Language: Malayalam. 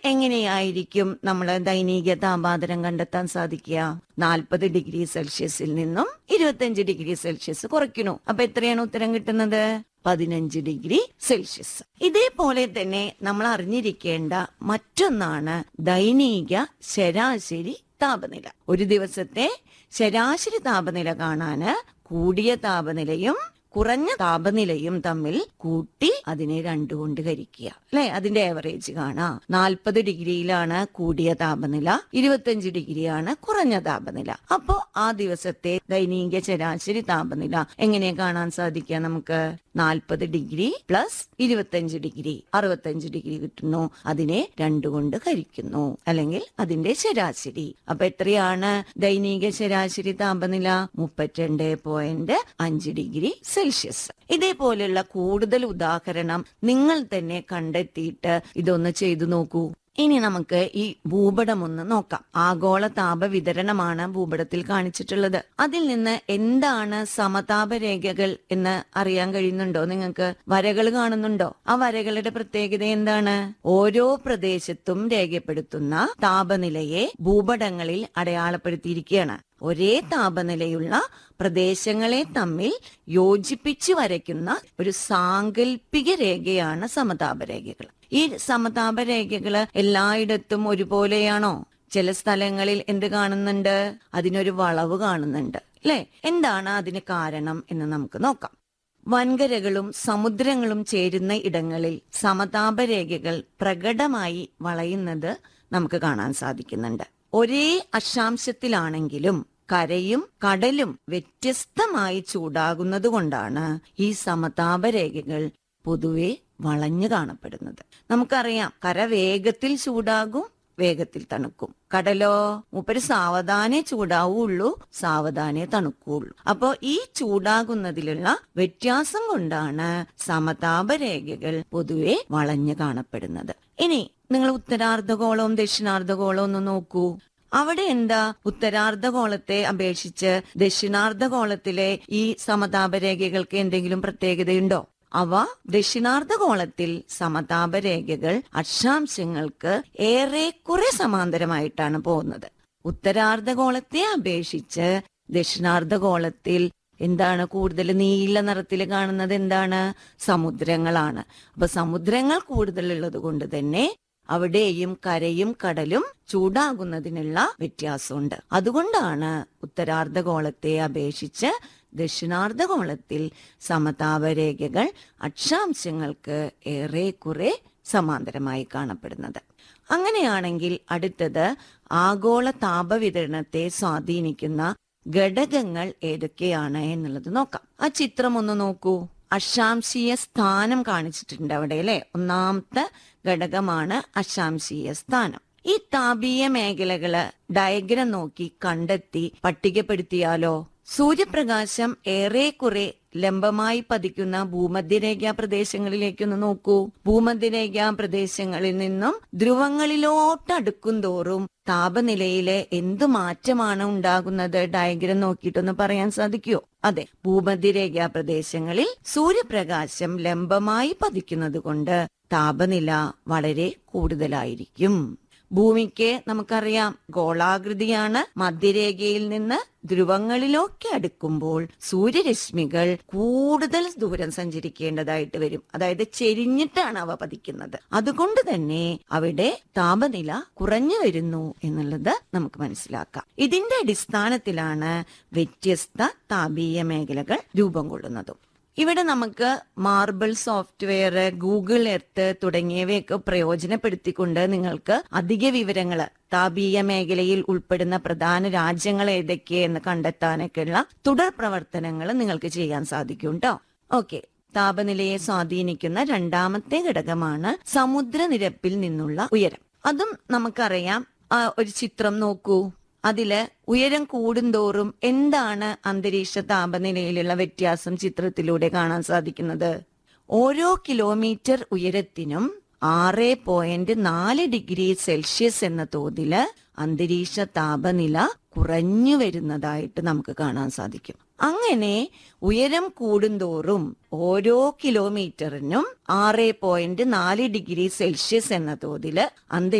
എങ്ങനെയായിരിക്കും നമ്മൾ ദൈനിക താപാന്തരം കണ്ടെത്താൻ സാധിക്കുക നാൽപ്പത് ഡിഗ്രി സെൽഷ്യസിൽ നിന്നും ഇരുപത്തിയഞ്ച് ഡിഗ്രി സെൽഷ്യസ് കുറയ്ക്കണു അപ്പൊ എത്രയാണ് ഉത്തരം കിട്ടുന്നത് പതിനഞ്ച് ഡിഗ്രി സെൽഷ്യസ് ഇതേപോലെ തന്നെ നമ്മൾ അറിഞ്ഞിരിക്കേണ്ട മറ്റൊന്നാണ് ദൈനിക ശരാശരി താപനില ഒരു ദിവസത്തെ ശരാശരി താപനില കാണാന് കൂടിയ താപനിലയും കുറഞ്ഞ താപനിലയും തമ്മിൽ കൂട്ടി അതിനെ രണ്ടു കൊണ്ട് ഹരിക്കുക അല്ലെ അതിന്റെ ആവറേജ് കാണാം നാൽപ്പത് ഡിഗ്രിയിലാണ് കൂടിയ താപനില ഇരുപത്തിയഞ്ച് ഡിഗ്രിയാണ് കുറഞ്ഞ താപനില അപ്പോ ആ ദിവസത്തെ ദൈനിക ശരാശരി താപനില എങ്ങനെ കാണാൻ സാധിക്കുക നമുക്ക് നാൽപ്പത് ഡിഗ്രി പ്ലസ് ഇരുപത്തിയഞ്ച് ഡിഗ്രി അറുപത്തിയഞ്ച് ഡിഗ്രി കിട്ടുന്നു അതിനെ രണ്ടു കൊണ്ട് ഹരിക്കുന്നു അല്ലെങ്കിൽ അതിന്റെ ശരാശരി അപ്പൊ എത്രയാണ് ദൈനിക ശരാശരി താപനില മുപ്പത്തിരണ്ട് പോയിന്റ് അഞ്ച് ഡിഗ്രി സെൽഷ്യസ് ഇതേപോലെയുള്ള കൂടുതൽ ഉദാഹരണം നിങ്ങൾ തന്നെ കണ്ടെത്തിയിട്ട് ഇതൊന്ന് ചെയ്തു നോക്കൂ ഇനി നമുക്ക് ഈ ഭൂപടം ഒന്ന് നോക്കാം ആഗോള താപ വിതരണമാണ് ഭൂപടത്തിൽ കാണിച്ചിട്ടുള്ളത് അതിൽ നിന്ന് എന്താണ് സമതാപ രേഖകൾ എന്ന് അറിയാൻ കഴിയുന്നുണ്ടോ നിങ്ങൾക്ക് വരകൾ കാണുന്നുണ്ടോ ആ വരകളുടെ പ്രത്യേകത എന്താണ് ഓരോ പ്രദേശത്തും രേഖപ്പെടുത്തുന്ന താപനിലയെ ഭൂപടങ്ങളിൽ അടയാളപ്പെടുത്തിയിരിക്കുകയാണ് ഒരേ താപനിലയുള്ള പ്രദേശങ്ങളെ തമ്മിൽ യോജിപ്പിച്ച് വരയ്ക്കുന്ന ഒരു സാങ്കല്പിക രേഖയാണ് സമതാപ രേഖകൾ ഈ സമതാപ രേഖകള് എല്ലായിടത്തും ഒരുപോലെയാണോ ചില സ്ഥലങ്ങളിൽ എന്ത് കാണുന്നുണ്ട് അതിനൊരു വളവ് കാണുന്നുണ്ട് അല്ലെ എന്താണ് അതിന് കാരണം എന്ന് നമുക്ക് നോക്കാം വൻകരകളും സമുദ്രങ്ങളും ചേരുന്ന ഇടങ്ങളിൽ സമതാപ രേഖകൾ പ്രകടമായി വളയുന്നത് നമുക്ക് കാണാൻ സാധിക്കുന്നുണ്ട് ഒരേ അക്ഷാംശത്തിലാണെങ്കിലും കരയും കടലും വ്യത്യസ്തമായി ചൂടാകുന്നത് കൊണ്ടാണ് ഈ സമതാപ രേഖകൾ പൊതുവെ വളഞ്ഞു കാണപ്പെടുന്നത് നമുക്കറിയാം കര വേഗത്തിൽ ചൂടാകും വേഗത്തിൽ തണുക്കും കടലോ മൂപ്പര് സാവധാനെ ചൂടാവുള്ളൂ സാവധാനെ തണുക്കുള്ളൂ അപ്പോ ഈ ചൂടാകുന്നതിലുള്ള വ്യത്യാസം കൊണ്ടാണ് സമതാപ രേഖകൾ പൊതുവെ വളഞ്ഞു കാണപ്പെടുന്നത് ഇനി നിങ്ങൾ ഉത്തരാർദ്ധഗോളവും ദക്ഷിണാർദ്ധഗോളവും ഒന്ന് നോക്കൂ അവിടെ എന്താ ഉത്തരാർദ്ധഗോളത്തെ അപേക്ഷിച്ച് ദക്ഷിണാർദ്ധഗോളത്തിലെ ഈ സമതാപ രേഖകൾക്ക് എന്തെങ്കിലും പ്രത്യേകതയുണ്ടോ അവ ദക്ഷിണാർദ്ധഗോളത്തിൽ സമതാപ രേഖകൾ അക്ഷാംശങ്ങൾക്ക് ഏറെക്കുറെ സമാന്തരമായിട്ടാണ് പോകുന്നത് ഉത്തരാർദ്ധഗോളത്തെ അപേക്ഷിച്ച് ദക്ഷിണാർദ്ധഗോളത്തിൽ എന്താണ് കൂടുതൽ നീല നിറത്തിൽ കാണുന്നത് എന്താണ് സമുദ്രങ്ങളാണ് അപ്പൊ സമുദ്രങ്ങൾ കൂടുതലുള്ളത് കൊണ്ട് തന്നെ അവിടെയും കരയും കടലും ചൂടാകുന്നതിനുള്ള വ്യത്യാസമുണ്ട് അതുകൊണ്ടാണ് ഉത്തരാർദ്ധഗോളത്തെ അപേക്ഷിച്ച് ദക്ഷിണാർദ്ധഗോളത്തിൽ സമതാപരേഖകൾ അക്ഷാംശങ്ങൾക്ക് ഏറെക്കുറെ സമാന്തരമായി കാണപ്പെടുന്നത് അങ്ങനെയാണെങ്കിൽ അടുത്തത് ആഗോള താപവിതരണത്തെ സ്വാധീനിക്കുന്ന ഘടകങ്ങൾ ഏതൊക്കെയാണ് എന്നുള്ളത് നോക്കാം ആ ചിത്രം ഒന്ന് നോക്കൂ അക്ഷാംശീയ സ്ഥാനം കാണിച്ചിട്ടുണ്ട് അവിടെ അല്ലെ ഒന്നാമത്തെ ഘടകമാണ് അക്ഷാംശീയ സ്ഥാനം ഈ താപീയ മേഖലകള് ഡയഗ്രം നോക്കി കണ്ടെത്തി പട്ടികപ്പെടുത്തിയാലോ സൂര്യപ്രകാശം ഏറെക്കുറെ ലംബമായി പതിക്കുന്ന ഭൂമധ്യരേഖാ പ്രദേശങ്ങളിലേക്കൊന്ന് നോക്കൂ ഭൂമധ്യരേഖാ പ്രദേശങ്ങളിൽ നിന്നും ധ്രുവങ്ങളിലോട്ട് അടുക്കും തോറും താപനിലയിലെ എന്ത് മാറ്റമാണ് ഉണ്ടാകുന്നത് ഡയഗ്രം നോക്കിയിട്ടൊന്ന് പറയാൻ സാധിക്കുമോ അതെ ഭൂമധ്യരേഖാ പ്രദേശങ്ങളിൽ സൂര്യപ്രകാശം ലംബമായി പതിക്കുന്നത് കൊണ്ട് താപനില വളരെ കൂടുതലായിരിക്കും ഭൂമിക്ക് നമുക്കറിയാം ഗോളാകൃതിയാണ് മധ്യരേഖയിൽ നിന്ന് ധ്രുവങ്ങളിലൊക്കെ അടുക്കുമ്പോൾ സൂര്യരശ്മികൾ കൂടുതൽ ദൂരം സഞ്ചരിക്കേണ്ടതായിട്ട് വരും അതായത് ചെരിഞ്ഞിട്ടാണ് അവ പതിക്കുന്നത് അതുകൊണ്ട് തന്നെ അവിടെ താപനില കുറഞ്ഞു വരുന്നു എന്നുള്ളത് നമുക്ക് മനസ്സിലാക്കാം ഇതിന്റെ അടിസ്ഥാനത്തിലാണ് വ്യത്യസ്ത താപീയ മേഖലകൾ രൂപം കൊള്ളുന്നതും ഇവിടെ നമുക്ക് മാർബിൾ സോഫ്റ്റ്വെയർ ഗൂഗിൾ എർത്ത് തുടങ്ങിയവയൊക്കെ പ്രയോജനപ്പെടുത്തിക്കൊണ്ട് നിങ്ങൾക്ക് അധിക വിവരങ്ങൾ താപീയ മേഖലയിൽ ഉൾപ്പെടുന്ന പ്രധാന രാജ്യങ്ങൾ ഏതൊക്കെയെന്ന് കണ്ടെത്താനൊക്കെയുള്ള തുടർ പ്രവർത്തനങ്ങൾ നിങ്ങൾക്ക് ചെയ്യാൻ സാധിക്കും കേട്ടോ ഓക്കെ താപനിലയെ സ്വാധീനിക്കുന്ന രണ്ടാമത്തെ ഘടകമാണ് സമുദ്രനിരപ്പിൽ നിന്നുള്ള ഉയരം അതും നമുക്കറിയാം ആ, ഒരു ചിത്രം നോക്കൂ അതില് ഉയരം കൂടുന്തോറും എന്താണ് അന്തരീക്ഷ താപനിലയിലുള്ള വ്യത്യാസം ചിത്രത്തിലൂടെ കാണാൻ സാധിക്കുന്നത് ഓരോ കിലോമീറ്റർ ഉയരത്തിനും ആറ് പോയിന്റ് നാല് ഡിഗ്രി സെൽഷ്യസ് എന്ന തോതില് അന്തരീക്ഷ താപനില കുറഞ്ഞു വരുന്നതായിട്ട് നമുക്ക് കാണാൻ സാധിക്കും അങ്ങനെ ഉയരം കൂടുന്തോറും ഓരോ കിലോമീറ്ററിനും ആറ് പോയിന്റ് നാല് ഡിഗ്രി സെൽഷ്യസ് എന്ന തോതില് അന്തരീക്ഷ